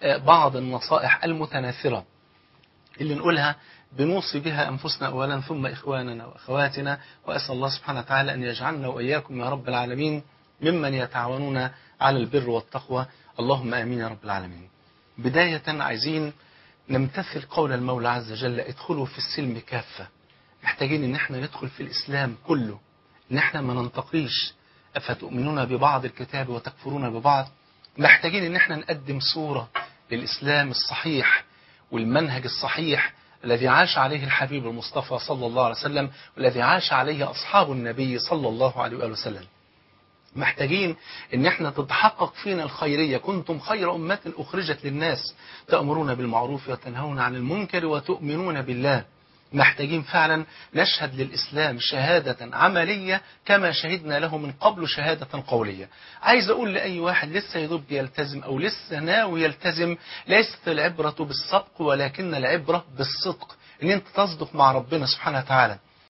بعض النصائح المتناثرة اللي نقولها بنوصي بها أنفسنا أولا ثم إخواننا وأخواتنا وأسأل الله سبحانه وتعالى أن يجعلنا وإياكم يا رب العالمين ممن يتعاونون على البر والتقوى اللهم آمين يا رب العالمين بداية عايزين نمتثل قول المولى عز وجل ادخلوا في السلم كافة محتاجين ان احنا ندخل في الإسلام كله ان احنا ما ننتقيش أفتؤمنون ببعض الكتاب وتكفرون ببعض محتاجين ان احنا نقدم صورة للإسلام الصحيح والمنهج الصحيح الذي عاش عليه الحبيب المصطفى صلى الله عليه وسلم والذي عاش عليه أصحاب النبي صلى الله عليه وآله وسلم محتاجين ان احنا تتحقق فينا الخيرية كنتم خير أمة أخرجت للناس تأمرون بالمعروف وتنهون عن المنكر وتؤمنون بالله محتاجين فعلا نشهد للإسلام شهادة عملية كما شهدنا له من قبل شهادة قولية عايز أقول لأي واحد لسه يدب يلتزم أو لسه ناوي يلتزم ليست العبرة بالسبق ولكن العبرة بالصدق ان انت تصدق مع ربنا سبحانه وتعالى